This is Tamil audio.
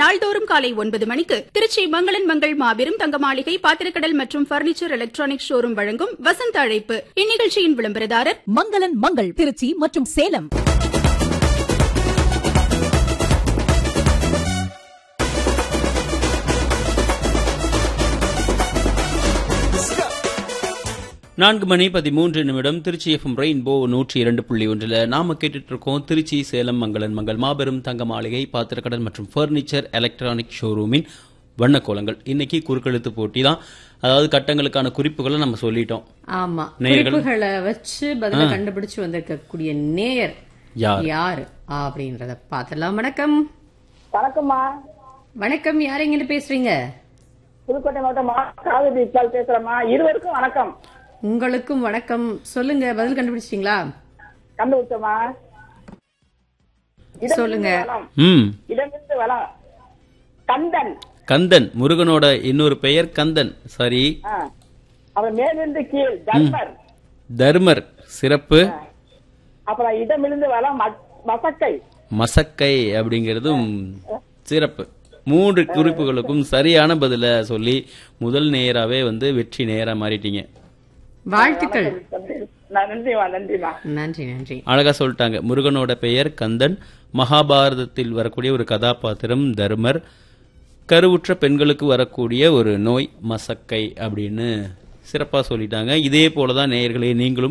நாள்தோறும் காலை ஒன்பது மணிக்கு திருச்சி மங்களன் மங்கள் மாபெரும் தங்க மாளிகை பாத்திரக்கடல் மற்றும் பர்னிச்சர் எலக்ட்ரானிக் ஷோரூம் வழங்கும் வசந்த அழைப்பு இந்நிகழ்ச்சியின் விளம்பரதாரர் மங்களன் மங்கள் திருச்சி மற்றும் சேலம் நான்கு மணி பதிமூன்று நிமிடம் திருச்சி எஃப்எம் ரெயின்போ நூற்றி இரண்டு புள்ளி ஒன்றில் நாம கேட்டுட்டு இருக்கோம் திருச்சி சேலம் மங்களன் மங்கள் மாபெரும் தங்க மாளிகை பாத்திரக்கடல் மற்றும் ஃபர்னிச்சர் எலக்ட்ரானிக் ஷோரூமின் வண்ணக்கோலங்கள் இன்னைக்கு குறுக்கெழுத்து போட்டி தான் அதாவது கட்டங்களுக்கான குறிப்புகளை நம்ம சொல்லிட்டோம் ஆமா நேயர்கள். குறிப்புகளை வச்சு பதில கண்டுபிடிச்சு வந்திருக்கக்கூடிய நேயர் யார் யாரு அப்படின்றத பாத்திரலாம் வணக்கம் வணக்கம்மா வணக்கம் யார் எங்கிட்ட பேசுறீங்க புதுக்கோட்டை மாவட்டம் காவிரி இக்பால் பேசுறேம்மா இருவருக்கும் வணக்கம் உங்களுக்கும் வணக்கம் சொல்லுங்க பதில் கண்டுபிடிச்சிட்டீங்களா கண்டுபிடிச்சோமா சொல்லுங்க வளம் ம் இடமிருந்து வளம் கந்தன் கந்தன் முருகனோட இன்னொரு பெயர் கந்தன் சரி ஆ. அப்புறம் மேலிருந்து கீழ் தர்மர் தர்மர் சிறப்பு அப்புறம் இடமிருந்து வளம் ம- மசக்கை மசக்கை அப்படிங்கிறதும் சிறப்பு மூன்று குறிப்புகளுக்கும் சரியான பதில சொல்லி முதல் நேராவே வந்து வெற்றி நேரா மாறிட்டீங்க வாழ்த்துக்கள் நான் நன்றிமா நன்றிமா நன்றி நன்றி அழகா சொல்லிட்டாங்க முருகனோட பெயர் கந்தன் மகாபாரதத்தில் வரக்கூடிய ஒரு கதாபாத்திரம் தர்மர் கருவுற்ற பெண்களுக்கு வரக்கூடிய ஒரு நோய் மசக்கை அப்படின்னு சிறப்பா சொல்லிட்டாங்க இதே போலதான் நேயர்களே நீங்களும்